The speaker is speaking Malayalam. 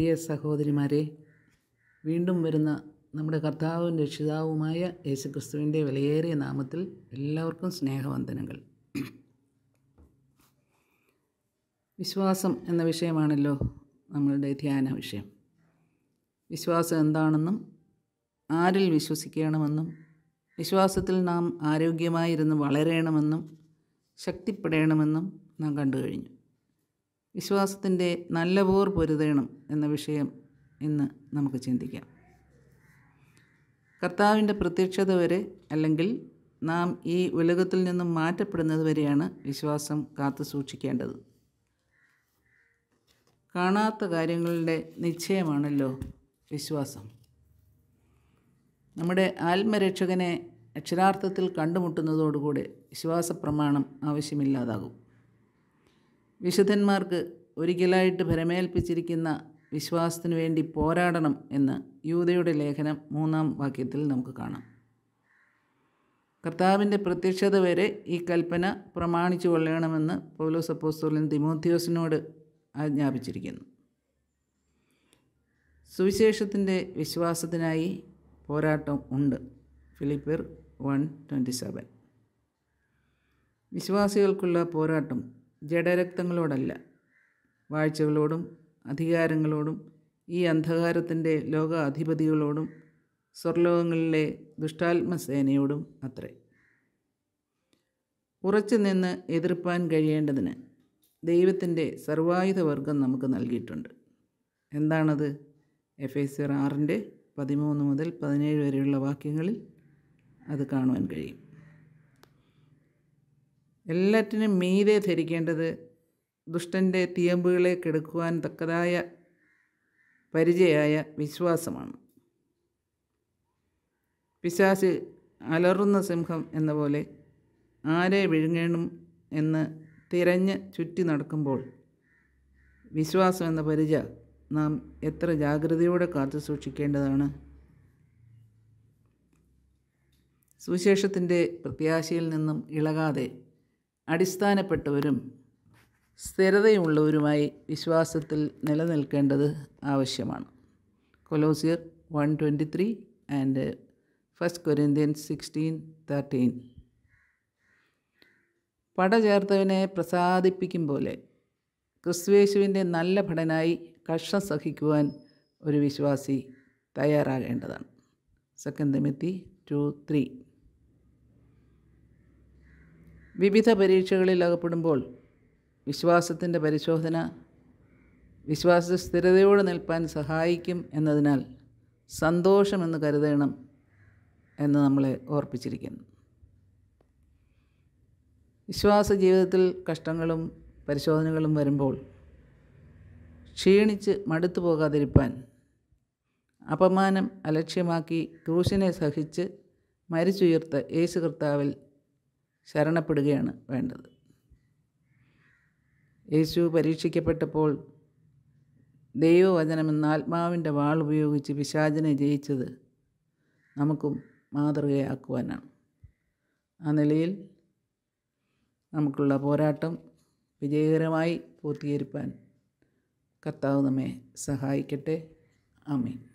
പ്രിയ സഹോദരിമാരെ വീണ്ടും വരുന്ന നമ്മുടെ കർത്താവും രക്ഷിതാവുമായ യേശുക്രിസ്തുവിൻ്റെ വിലയേറിയ നാമത്തിൽ എല്ലാവർക്കും സ്നേഹവന്ദനങ്ങൾ വിശ്വാസം എന്ന വിഷയമാണല്ലോ നമ്മളുടെ ധ്യാന വിഷയം വിശ്വാസം എന്താണെന്നും ആരിൽ വിശ്വസിക്കണമെന്നും വിശ്വാസത്തിൽ നാം ആരോഗ്യമായിരുന്ന് വളരണമെന്നും ശക്തിപ്പെടണമെന്നും നാം കണ്ടു കഴിഞ്ഞു വിശ്വാസത്തിൻ്റെ നല്ല പോർ പൊരുതേണം എന്ന വിഷയം ഇന്ന് നമുക്ക് ചിന്തിക്കാം കർത്താവിൻ്റെ പ്രത്യക്ഷത വരെ അല്ലെങ്കിൽ നാം ഈ ഉലകത്തിൽ നിന്നും മാറ്റപ്പെടുന്നത് വരെയാണ് വിശ്വാസം കാത്തു സൂക്ഷിക്കേണ്ടത് കാണാത്ത കാര്യങ്ങളുടെ നിശ്ചയമാണല്ലോ വിശ്വാസം നമ്മുടെ ആത്മരക്ഷകനെ അക്ഷരാർത്ഥത്തിൽ കണ്ടുമുട്ടുന്നതോടുകൂടെ വിശ്വാസ പ്രമാണം ആവശ്യമില്ലാതാകും വിശുദ്ധന്മാർക്ക് ഒരിക്കലായിട്ട് ഭരമേൽപ്പിച്ചിരിക്കുന്ന വിശ്വാസത്തിനു വേണ്ടി പോരാടണം എന്ന് യൂതയുടെ ലേഖനം മൂന്നാം വാക്യത്തിൽ നമുക്ക് കാണാം കർത്താവിൻ്റെ പ്രത്യക്ഷത വരെ ഈ കൽപ്പന പ്രമാണിച്ചു കൊള്ളണമെന്ന് പൗലോസ് അപ്പോസ്തോലൻ തിമോത്യോസിനോട് ആജ്ഞാപിച്ചിരിക്കുന്നു സുവിശേഷത്തിൻ്റെ വിശ്വാസത്തിനായി പോരാട്ടം ഉണ്ട് ഫിലിപ്പിയർ വൺ ട്വൻറ്റി സെവൻ വിശ്വാസികൾക്കുള്ള പോരാട്ടം ജഡരക്തങ്ങളോടല്ല വാഴ്ചകളോടും അധികാരങ്ങളോടും ഈ അന്ധകാരത്തിൻ്റെ ലോക അധിപതികളോടും സ്വർലോകങ്ങളിലെ ദുഷ്ടാത്മസേനയോടും അത്രേ ഉറച്ചു നിന്ന് എതിർപ്പാൻ കഴിയേണ്ടതിന് ദൈവത്തിൻ്റെ സർവായുധ വർഗം നമുക്ക് നൽകിയിട്ടുണ്ട് എന്താണത് എഫ് എ സിർ ആറിൻ്റെ പതിമൂന്ന് മുതൽ പതിനേഴ് വരെയുള്ള വാക്യങ്ങളിൽ അത് കാണുവാൻ കഴിയും എല്ലാറ്റിനും മീതെ ധരിക്കേണ്ടത് ദുഷ്ടൻ്റെ തീയമ്പുകളെ കെടുക്കുവാൻ തക്കതായ പരിചയായ വിശ്വാസമാണ് പിശാശ് അലറുന്ന സിംഹം എന്ന പോലെ ആരെ വിഴുങ്ങണം എന്ന് തിരഞ്ഞ് ചുറ്റി നടക്കുമ്പോൾ വിശ്വാസം എന്ന പരിച നാം എത്ര ജാഗ്രതയോടെ കാത്തു സൂക്ഷിക്കേണ്ടതാണ് സുവിശേഷത്തിൻ്റെ പ്രത്യാശയിൽ നിന്നും ഇളകാതെ അടിസ്ഥാനപ്പെട്ടവരും സ്ഥിരതയുള്ളവരുമായി വിശ്വാസത്തിൽ നിലനിൽക്കേണ്ടത് ആവശ്യമാണ് കൊലോസിയർ one twenty three and first Corinthians sixteen thirteen പട ചേർത്തവനെ പ്രസാദിപ്പിക്കും പോലെ ക്രിസ്തുവേശുവിൻ്റെ നല്ല ഭടനായി കഷ്ടം സഹിക്കുവാൻ ഒരു വിശ്വാസി തയ്യാറാകേണ്ടതാണ് സെക്കൻഡ് തിമിത്തി ടു ത്രീ വിവിധ പരീക്ഷകളിൽ അകപ്പെടുമ്പോൾ വിശ്വാസത്തിൻ്റെ പരിശോധന വിശ്വാസ സ്ഥിരതയോടെ നിൽപ്പാൻ സഹായിക്കും എന്നതിനാൽ സന്തോഷമെന്ന് കരുതണം എന്ന് നമ്മളെ ഓർപ്പിച്ചിരിക്കുന്നു വിശ്വാസ ജീവിതത്തിൽ കഷ്ടങ്ങളും പരിശോധനകളും വരുമ്പോൾ ക്ഷീണിച്ച് മടുത്തു പോകാതിരിപ്പാൻ അപമാനം അലക്ഷ്യമാക്കി ക്രൂശിനെ സഹിച്ച് മരിച്ചുയർത്ത യേശു കർത്താവിൽ ശരണപ്പെടുകയാണ് വേണ്ടത് യേശു പരീക്ഷിക്കപ്പെട്ടപ്പോൾ ദൈവവചനമെന്ന ആത്മാവിൻ്റെ വാൾ ഉപയോഗിച്ച് പിശാചിനെ ജയിച്ചത് നമുക്കും മാതൃകയാക്കുവാനാണ് ആ നിലയിൽ നമുക്കുള്ള പോരാട്ടം വിജയകരമായി പൂർത്തീകരിപ്പാൻ കർത്താവ് നമ്മെ സഹായിക്കട്ടെ ആമീൻ